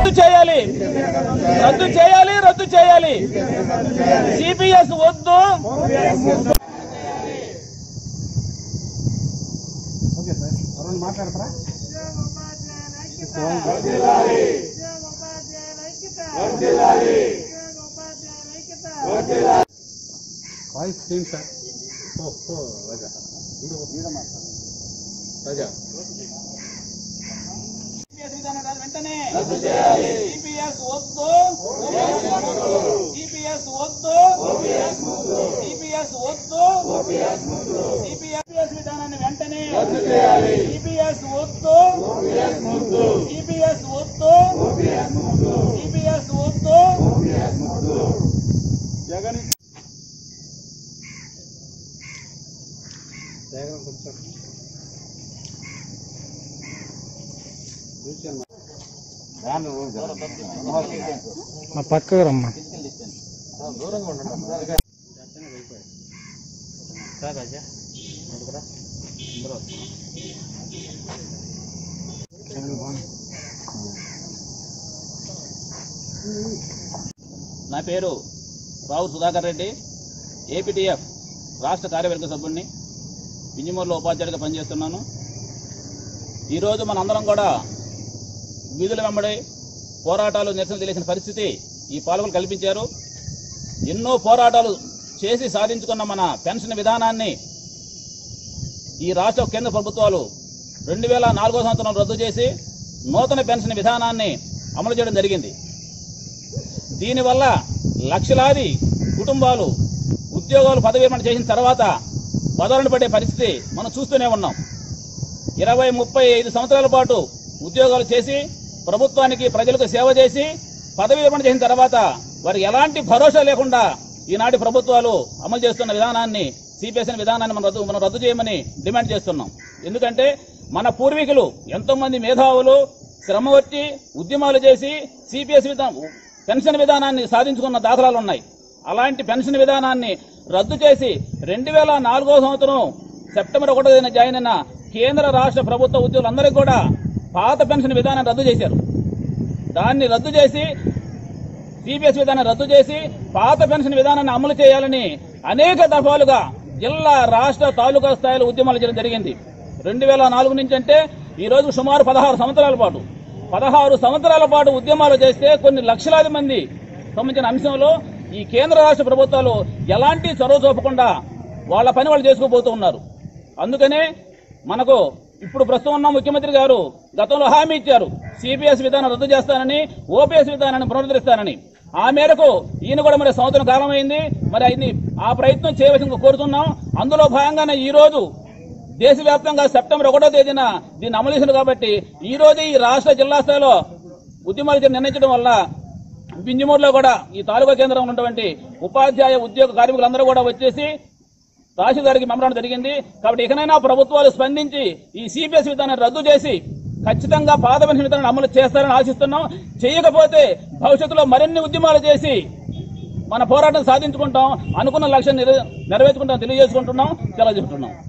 రద్దు చేయాలి రద్దు చేయాలి రద్దు చేయాలి సిపిఎస్ వద్దు వాయిస్ చేయండి సార్ ఓ ఓ రాజా రాజా సిపిఎస్ విధానాన్ని వెంటనే సిపిఎస్ వద్దు సిపిఎస్ వద్దు సిపిఎస్ వద్దు సిపిఎస్ విధానాన్ని వెంటనే సిపిఎస్ వద్దు సిపిఎస్ వద్దు సిపిఎస్ వద్దు జగన్ డయాగ్రామ్ కొంచెం కూర్చోమ్మా. మా పక్కకు రమ్మా దూరంగా ఉండండి అమ్మా. నా పేరు రావు సుధాకర్ రెడ్డి ఏపీటీఎఫ్ రాష్ట్ర కార్యవర్గ సభ్యుడిని వింజమూరులో ఉపాధ్యాయుడిగా పనిచేస్తున్నాను ఈరోజు మనందరం కూడా వీధుల వెంబడి పోరాటాలు నిరసన తెలిసిన పరిస్థితి ఈ పాలకులు కల్పించారు ఎన్నో పోరాటాలు చేసి సాధించుకున్న మన పెన్షన్ విధానాన్ని ఈ రాష్ట్ర కేంద్ర ప్రభుత్వాలు రెండు వేల నాలుగో సంవత్సరం రద్దు చేసి నూతన పెన్షన్ విధానాన్ని అమలు చేయడం జరిగింది దీనివల్ల లక్షలాది కుటుంబాలు ఉద్యోగాలు పదవి విరమణ చేసిన తర్వాత బదలను పడే పరిస్థితి మనం చూస్తూనే ఉన్నాం ఇరవై ముప్పై ఐదు సంవత్సరాల పాటు ఉద్యోగాలు చేసి ప్రభుత్వానికి ప్రజలకు సేవ చేసి పదవి విరమణ చేసిన తర్వాత వారికి ఎలాంటి భరోసా లేకుండా ఈనాటి ప్రభుత్వాలు అమలు చేస్తున్న విధానాన్ని సిపిఎస్ విధానాన్ని మనం రద్దు మనం రద్దు చేయమని డిమాండ్ చేస్తున్నాం ఎందుకంటే మన పూర్వీకులు ఎంతో మంది మేధావులు శ్రమ వచ్చి ఉద్యమాలు చేసి సిపిఎస్ విధానం పెన్షన్ విధానాన్ని సాధించుకున్న దాఖలాలు ఉన్నాయి అలాంటి పెన్షన్ విధానాన్ని రద్దు చేసి రెండు వేల నాలుగో సంవత్సరం సెప్టెంబర్ ఒకటో తేదీన జాయిన్ అయిన కేంద్ర రాష్ట్ర ప్రభుత్వ ఉద్యోగులందరికీ కూడా పాత పెన్షన్ విధానాన్ని రద్దు చేశారు దాన్ని రద్దు చేసి సిపిఎస్ విధానం రద్దు చేసి పాత పెన్షన్ విధానాన్ని అమలు చేయాలని అనేక దఫాలుగా జిల్లా రాష్ట్ర తాలూకా స్థాయిలో ఉద్యమాలు చేయడం జరిగింది రెండు వేల నాలుగు నుంచి అంటే ఈ రోజు సుమారు పదహారు సంవత్సరాల పాటు పదహారు సంవత్సరాల పాటు ఉద్యమాలు చేస్తే కొన్ని లక్షలాది మంది సంబంధించిన అంశంలో ఈ కేంద్ర రాష్ట్ర ప్రభుత్వాలు ఎలాంటి చొరవ చూపకుండా వాళ్ళ పని వాళ్ళు చేసుకోబోతూ ఉన్నారు అందుకనే మనకు ఇప్పుడు ప్రస్తుతం ఉన్న ముఖ్యమంత్రి గారు గతంలో హామీ ఇచ్చారు సిపిఎస్ విధానం రద్దు చేస్తానని ఓపీఎస్ విధానాన్ని పునరుద్ధరిస్తానని ఆ మేరకు ఈయన కూడా మరి సంవత్సరం కాలం అయింది మరి ఆయన్ని ఆ ప్రయత్నం చేయవలసిందిగా కోరుతున్నాం అందులో భాగంగానే ఈ రోజు దేశవ్యాప్తంగా సెప్టెంబర్ ఒకటో తేదీన దీన్ని అమలు చేసింది కాబట్టి ఈ రోజు ఈ రాష్ట్ర జిల్లా స్థాయిలో ఉద్యమాలు చేసి నిర్ణయించడం వల్ల బింజమూరులో కూడా ఈ తాలూకా కేంద్రంలో ఉన్నటువంటి ఉపాధ్యాయ ఉద్యోగ కార్మికులందరూ కూడా వచ్చేసి తహసీల్దార్కి మెమరాన్ జరిగింది కాబట్టి ఇకనైనా ప్రభుత్వాలు స్పందించి ఈ సిపిఎస్ విధానాన్ని రద్దు చేసి ఖచ్చితంగా పాత పెన్షన్ విధానాన్ని అమలు చేస్తారని ఆశిస్తున్నాం చేయకపోతే భవిష్యత్తులో మరిన్ని ఉద్యమాలు చేసి మన పోరాటం సాధించుకుంటాం అనుకున్న లక్ష్యం నెరవేర్చుకుంటాం తెలియజేసుకుంటున్నాం తెలియజేసుకుంటున్నాం